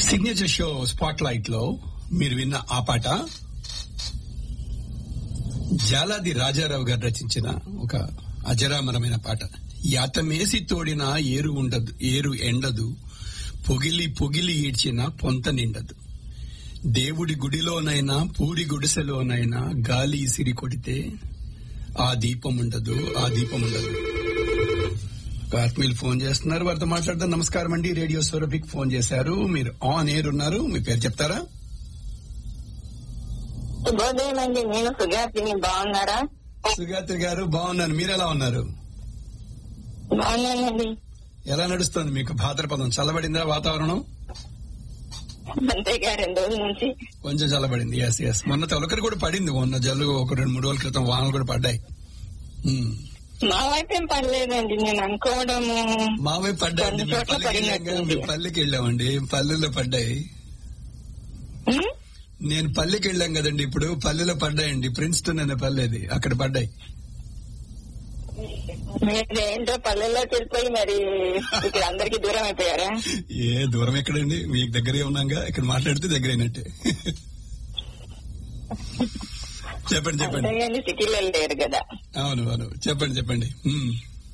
Signature show spot light లో మీరు విన్న ఆ పాట జాలాది రాజారావు గారు రచించిన ఒక అజరామరమైన పాట యాతమేసి తోడిన ఏరు ఉండదు ఏరు ఎండదు పొగిలి పొగిలి ఈడ్చిన పొంత నిండదు దేవుడి గుడిలోనైనా పూరి గుడిసెలోనైనా గాలి ఇసిరి కొడితే ఆ దీపం ఉండదు ఆ దీపం ఉండదు ఒక ఆత్మీయులు ఫోన్ చేస్తున్నారు వారితో మాట్లాడదాం నమస్కారం అండి రేడియో సౌరభిక్ ఫోన్ చేశారు మీరు ఆన్ ఎయిర్ ఉన్నారు మీ పేరు చెప్తారా శుభోదయం అండి నేను సుగాత్రిని బాగున్నారా సుగాత్రి గారు బాగున్నాను మీరు ఎలా ఉన్నారు బాగున్నానండి ఎలా నడుస్తుంది మీకు భాద్రపదం చల్లబడిందా వాతావరణం అంతేగా రెండు రోజుల నుంచి కొంచెం చల్లబడింది ఎస్ ఎస్ మొన్న తొలకరి కూడా పడింది మొన్న జల్లు ఒక రెండు మూడు రోజుల క్రితం వానలు కూడా పడ్డాయి ఉమ్. మా వైపు ఏం పర్లేదండి నేను అనుకోవడము మావే పడ్డాయండి కొన్ని మేము చోట్ల పల్లెకి వెళ్ళాం కదా, పడినట్టుంది. మేము పల్లెకి వెళ్ళామండి పల్లెల్లో పడ్డాయి ఉమ్, నేను పల్లెకి వెళ్ళాం కదండి ఇప్పుడు పల్లెలో పడ్డాయండి ప్రిన్స్టన్ అనే పల్లెది అక్కడ పడ్డాయి మీరు ఏంటో పల్లెల్లోకి వెళ్ళిపోయి మరి ఇక్కడ అందరికి దూరం అయిపోయారా ఏ దూరం ఎక్కడండి మీకు దగ్గరే ఉన్నాగా ఇక్కడ మాట్లాడితే దగ్గరైనట్టే చెప్పండి చెప్పండి అంతేగాని సిటీలో లేరు కదా అవును అవును చెప్పండి చెప్పండి ఉమ్.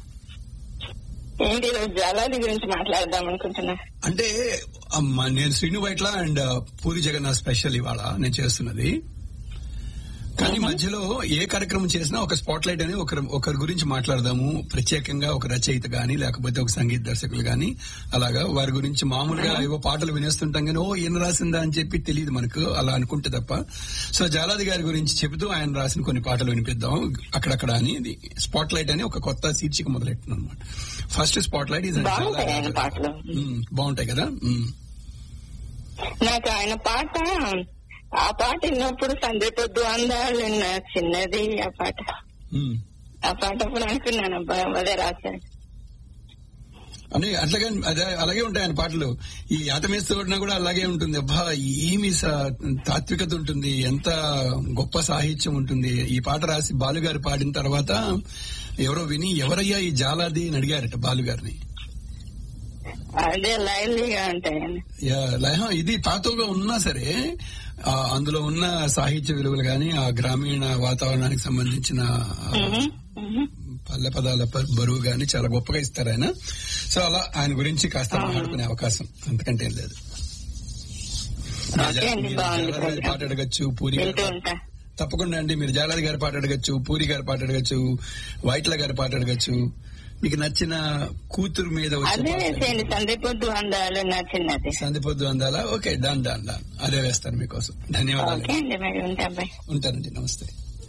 ఏంటి ఈరోజు జలాది గురించి మాట్లాడదాం అనుకుంటున్నా అంటే అమ్మ, నేను శ్రీను వైట్ల అండ్ పూరి జగన్నాథ్ స్పెషల్ ఇవాళ నేను చేస్తున్నది కానీ మధ్యలో ఏ కార్యక్రమం చేసినా ఒక స్పాట్ లైట్ అని ఒకరి ఒకరి గురించి మాట్లాడదాము ప్రత్యేకంగా ఒక రచయిత గాని లేకపోతే ఒక సంగీత దర్శకులు గాని అలాగా వారి గురించి మామూలుగా ఏవో పాటలు వినేస్తుంటాం కానీ ఓ ఈయన రాసిందా అని చెప్పి తెలియదు మనకు అలా అనుకుంటే తప్ప సో జాలాది గారి గురించి చెబుతూ ఆయన రాసిన కొన్ని పాటలు వినిపిద్దాం అక్కడక్కడ అని ఇది స్పాట్ లైట్ అని ఒక కొత్త శీర్షిక మొదలెట్టిన అనమాట ఫస్ట్ స్పాట్ లైట్ ఇది బాగుంటాయి ఆయన పాటలు బాగుంటాయి కదా ఉమ్. నాకు ఆయన పాట ఆ పాట విన్నప్పుడు సందే పొద్దు అందాలు నా చిన్నది ఆ పాట ఉమ్. ఆ పాట అప్పుడు అనుకున్నాను అబ్బా అదే రాశాను అని అట్లాగే అదే అలాగే ఉంటాయి ఆయన పాటలు ఈ యాతమేస్తూ ఉన్నా కూడా అలాగే ఉంటుంది అబ్బా ఏమి స- తాత్వికత ఉంటుంది ఎంత గొప్ప సాహిత్యం ఉంటుంది ఈ పాట రాసి బాలుగారు పాడిన తర్వాత ఎవరో విని ఎవరయ్యా ఈ జాలాది అని అడిగారట బాలుగారిని అదే లైవ్లీగా ఉంటాయండి యా, లహ, ఇది పాతగా ఉన్నా సరే ఆ, అందులో ఉన్న సాహిత్య విలువలు గాని ఆ గ్రామీణ వాతావరణానికి సంబంధించిన ఆ, మ్మ్. మ్మ్. పల్లె పదాల ప- బరువు గాని చాలా గొప్పగా ఇస్తారు ఆయన సో అలా ఆయన గురించి కాస్త మాట్లాడుకునే అవకాశం అంతకంటే ఏం లేదు ఓకే అండి, మీరు బాగుంది జాలాది గారి program. పాట అడగచ్చు పూరి గారి వింటూ పాట- ఉంటా తప్పకుండా అండి మీరు జాలాది గారి పాట అడగచ్చు పూరి గారి పాట అడగచ్చు వైట్ల గారి పాట అడగచ్చు మీకు నచ్చిన కూతురు మీద వచ్చే అదే పాట వేసేయండి సందే పొద్దు అందాలు నా చిన్నది సంధిపొద్దు అందాలా ఓకే డన్ డన్ డన్ అదే వేస్తాను మీకోసం ధన్యవాదాలు ఓకే అండి మరి ఉంటా బాయ్ ఉంటానండి నమస్తే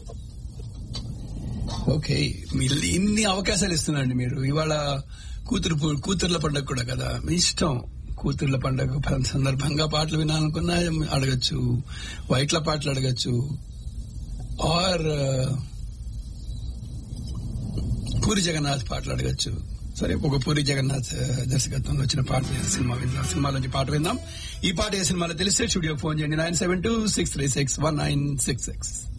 ఓకే మీరు ఇన్ని అవకాశాలు ఇస్తున్నారండి మీరు ఇవాళ కూతురు పు- కూతుర్ల పండగ కూడా కదా మీ ఇష్టం కూతుర్ల పండగ ప- సందర్భంగా పాటలు వినాలనుకున్నా అడగచ్చు వైట్ల పాటలు అడగచ్చు ఆర్ పూరి జగన్నాథ్ పాటలు అడగచ్చు సరే ఒక పూరి జగన్నాథ్ ఆ, దర్శకత్వంలో వచ్చిన పాట సినిమా విందాం సినిమాలోంచి పాట విందాం ఈ పాట ఏ సినిమాలో తెలిస్తే స్టూడియో ఫోన్ చేయండి nine seven two six three six one nine six six